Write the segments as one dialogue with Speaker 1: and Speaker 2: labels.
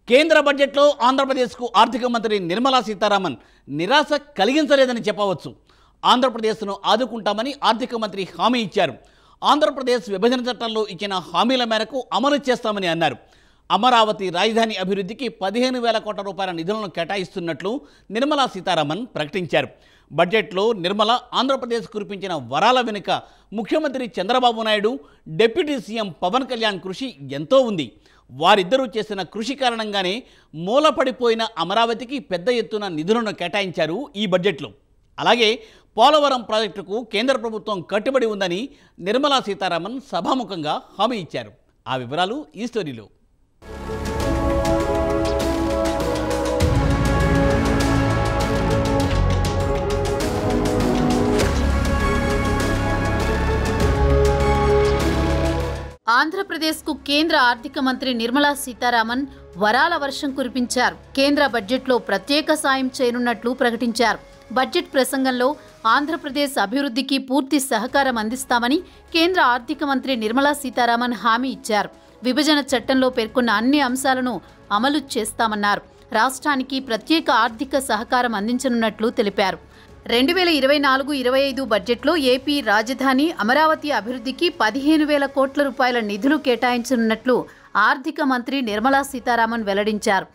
Speaker 1: కేంద్ర బడ్జెట్లో ఆంధ్రప్రదేశ్కు ఆర్థిక మంత్రి నిర్మలా సీతారామన్ నిరాశ కలిగించలేదని చెప్పవచ్చు ఆంధ్రప్రదేశ్ను ఆదుకుంటామని ఆర్థిక మంత్రి హామీ ఇచ్చారు ఆంధ్రప్రదేశ్ విభజన చట్టంలో ఇచ్చిన హామీల మేరకు అమలు చేస్తామని అన్నారు అమరావతి రాజధాని అభివృద్ధికి పదిహేను వేల కోట్ల రూపాయల నిధులను కేటాయిస్తున్నట్లు నిర్మలా సీతారామన్ ప్రకటించారు బడ్జెట్లో నిర్మల ఆంధ్రప్రదేశ్ కురిపించిన వరాల వెనుక ముఖ్యమంత్రి చంద్రబాబు నాయుడు డిప్యూటీ సీఎం పవన్ కళ్యాణ్ కృషి ఎంతో ఉంది వారిద్దరూ చేసిన కృషి కారణంగానే మూలపడిపోయిన అమరావతికి పెద్ద ఎత్తున నిధులను కేటాయించారు ఈ బడ్జెట్లో అలాగే పోలవరం ప్రాజెక్టుకు కేంద్ర ప్రభుత్వం కట్టుబడి ఉందని నిర్మలా సీతారామన్ సభాముఖంగా హామీ ఇచ్చారు ఆ వివరాలు ఈ స్టోరీలో
Speaker 2: ఆంధ్రప్రదేశ్కు కేంద్ర ఆర్థిక మంత్రి నిర్మలా సీతారామన్ వరాల వర్షం కురిపించారు కేంద్ర బడ్జెట్లో ప్రత్యేక సాయం చేయనున్నట్లు ప్రకటించారు బడ్జెట్ ప్రసంగంలో ఆంధ్రప్రదేశ్ అభివృద్ధికి పూర్తి సహకారం అందిస్తామని కేంద్ర ఆర్థిక మంత్రి నిర్మలా సీతారామన్ హామీ ఇచ్చారు విభజన చట్టంలో పేర్కొన్న అన్ని అంశాలను అమలు చేస్తామన్నారు రాష్ట్రానికి ప్రత్యేక ఆర్థిక సహకారం అందించనున్నట్లు తెలిపారు రెండు వేల ఇరవై నాలుగు ఇరవై ఐదు బడ్జెట్లో ఏపీ రాజధాని అమరావతి అభివృద్ధికి పదిహేను వేల కోట్ల రూపాయల నిధులు కేటాయించనున్నట్లు ఆర్థిక మంత్రి నిర్మలా సీతారామన్ వెల్లడించారు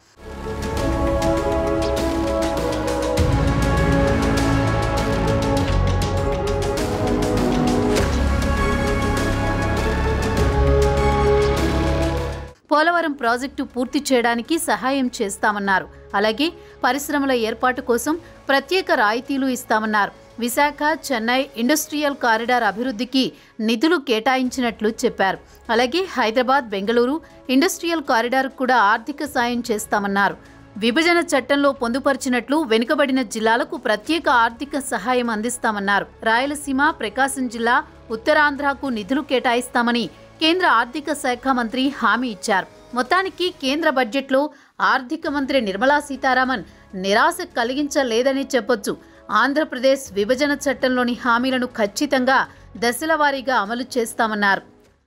Speaker 2: పోలవరం ప్రాజెక్టు పూర్తి చేయడానికి సహాయం చేస్తామన్నారు అలాగే పరిశ్రమల ఏర్పాటు కోసం ప్రత్యేక రాయితీలు ఇస్తామన్నారు విశాఖ చెన్నై ఇండస్ట్రియల్ కారిడార్ అభివృద్ధికి నిధులు కేటాయించినట్లు చెప్పారు అలాగే హైదరాబాద్ బెంగళూరు ఇండస్ట్రియల్ కారిడార్ కూడా ఆర్థిక సాయం చేస్తామన్నారు విభజన చట్టంలో పొందుపరిచినట్లు వెనుకబడిన జిల్లాలకు ప్రత్యేక ఆర్థిక సహాయం అందిస్తామన్నారు రాయలసీమ ప్రకాశం జిల్లా ఉత్తరాంధ్రకు నిధులు కేటాయిస్తామని కేంద్ర ఆర్థిక శాఖ మంత్రి హామీ ఇచ్చారు మొత్తానికి కేంద్ర బడ్జెట్లో ఆర్థిక మంత్రి నిర్మలా సీతారామన్ నిరాశ కలిగించలేదని చెప్పొచ్చు ఆంధ్రప్రదేశ్ విభజన చట్టంలోని హామీలను ఖచ్చితంగా దశల వారీగా అమలు చేస్తామన్నారు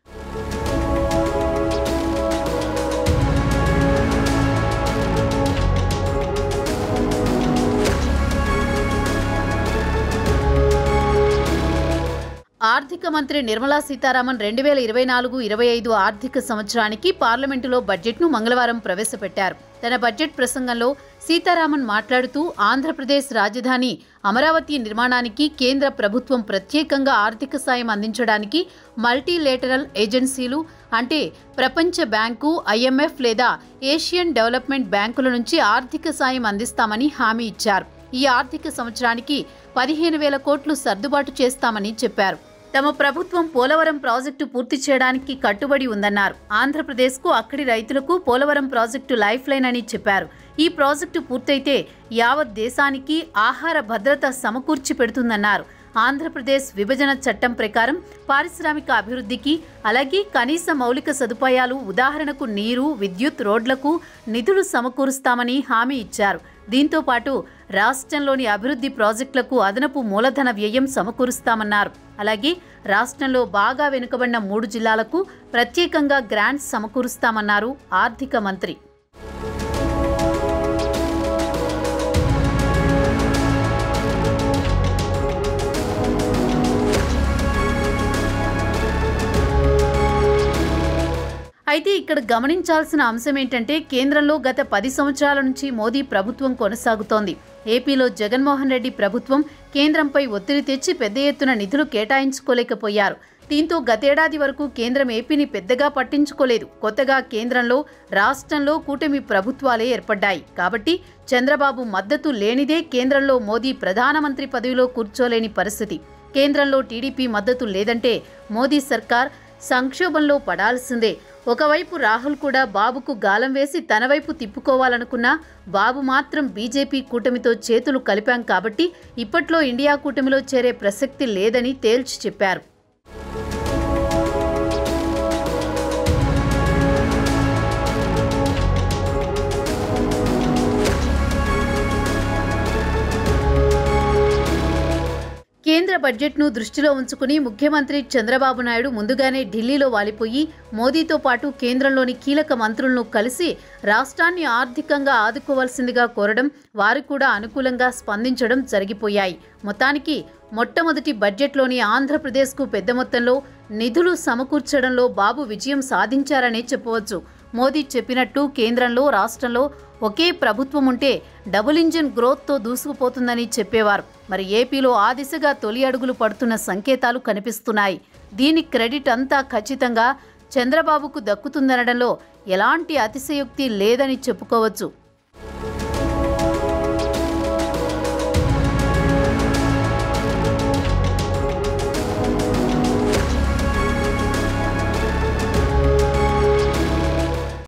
Speaker 2: ఆర్థిక మంత్రి నిర్మలా సీతారామన్ రెండు వేల ఇరవై నాలుగు ఇరవై ఐదు ఆర్థిక సంవత్సరానికి పార్లమెంటులో బడ్జెట్ను మంగళవారం ప్రవేశపెట్టారు తన బడ్జెట్ ప్రసంగంలో సీతారామన్ మాట్లాడుతూ ఆంధ్రప్రదేశ్ రాజధాని అమరావతి నిర్మాణానికి కేంద్ర ప్రభుత్వం ప్రత్యేకంగా ఆర్థిక సాయం అందించడానికి మల్టీలేటరల్ ఏజెన్సీలు అంటే ప్రపంచ బ్యాంకు ఐఎంఎఫ్ లేదా ఏషియన్ డెవలప్మెంట్ బ్యాంకుల నుంచి ఆర్థిక సాయం అందిస్తామని హామీ ఇచ్చారు ఈ ఆర్థిక సంవత్సరానికి పదిహేను వేల కోట్లు సర్దుబాటు చేస్తామని చెప్పారు తమ ప్రభుత్వం పోలవరం ప్రాజెక్టు పూర్తి చేయడానికి కట్టుబడి ఉందన్నారు ఆంధ్రప్రదేశ్కు అక్కడి రైతులకు పోలవరం ప్రాజెక్టు లైఫ్ లైన్ అని చెప్పారు ఈ ప్రాజెక్టు పూర్తయితే యావత్ దేశానికి ఆహార భద్రత సమకూర్చి పెడుతుందన్నారు ఆంధ్రప్రదేశ్ విభజన చట్టం ప్రకారం పారిశ్రామిక అభివృద్ధికి అలాగే కనీస మౌలిక సదుపాయాలు ఉదాహరణకు నీరు విద్యుత్ రోడ్లకు నిధులు సమకూరుస్తామని హామీ ఇచ్చారు దీంతో పాటు రాష్ట్రంలోని అభివృద్ధి ప్రాజెక్టులకు అదనపు మూలధన వ్యయం సమకూరుస్తామన్నారు అలాగే రాష్ట్రంలో బాగా వెనుకబడిన మూడు జిల్లాలకు ప్రత్యేకంగా గ్రాంట్స్ సమకూరుస్తామన్నారు ఆర్థిక మంత్రి అయితే ఇక్కడ గమనించాల్సిన అంశం ఏంటంటే కేంద్రంలో గత పది సంవత్సరాల నుంచి మోదీ ప్రభుత్వం కొనసాగుతోంది ఏపీలో జగన్మోహన్ రెడ్డి ప్రభుత్వం కేంద్రంపై ఒత్తిడి తెచ్చి పెద్ద ఎత్తున నిధులు కేటాయించుకోలేకపోయారు దీంతో గతేడాది వరకు కేంద్రం ఏపీని పెద్దగా పట్టించుకోలేదు కొత్తగా కేంద్రంలో రాష్ట్రంలో కూటమి ప్రభుత్వాలే ఏర్పడ్డాయి కాబట్టి చంద్రబాబు మద్దతు లేనిదే కేంద్రంలో మోదీ ప్రధానమంత్రి పదవిలో కూర్చోలేని పరిస్థితి కేంద్రంలో టీడీపీ మద్దతు లేదంటే మోదీ సర్కార్ సంక్షోభంలో పడాల్సిందే ఒకవైపు రాహుల్ కూడా బాబుకు గాలం వేసి తన వైపు తిప్పుకోవాలనుకున్నా బాబు మాత్రం బీజేపీ కూటమితో చేతులు కలిపాం కాబట్టి ఇప్పట్లో ఇండియా కూటమిలో చేరే ప్రసక్తి లేదని తేల్చి చెప్పారు కేంద్ర కేంద్ర బడ్జెట్ను దృష్టిలో ఉంచుకుని ముఖ్యమంత్రి చంద్రబాబు నాయుడు ముందుగానే ఢిల్లీలో వాలిపోయి మోదీతో పాటు కేంద్రంలోని కీలక మంత్రులను కలిసి రాష్ట్రాన్ని ఆర్థికంగా ఆదుకోవాల్సిందిగా కోరడం వారు కూడా అనుకూలంగా స్పందించడం జరిగిపోయాయి మొత్తానికి మొట్టమొదటి బడ్జెట్లోని ఆంధ్రప్రదేశ్కు పెద్ద మొత్తంలో నిధులు సమకూర్చడంలో బాబు విజయం సాధించారనే చెప్పవచ్చు మోదీ చెప్పినట్టు కేంద్రంలో రాష్ట్రంలో ఒకే ప్రభుత్వం ఉంటే డబుల్ ఇంజిన్ గ్రోత్తో దూసుకుపోతుందని చెప్పేవారు మరి ఏపీలో ఆ దిశగా తొలి అడుగులు పడుతున్న సంకేతాలు కనిపిస్తున్నాయి దీని క్రెడిట్ అంతా ఖచ్చితంగా చంద్రబాబుకు దక్కుతుందనడంలో ఎలాంటి అతిశయోక్తి లేదని చెప్పుకోవచ్చు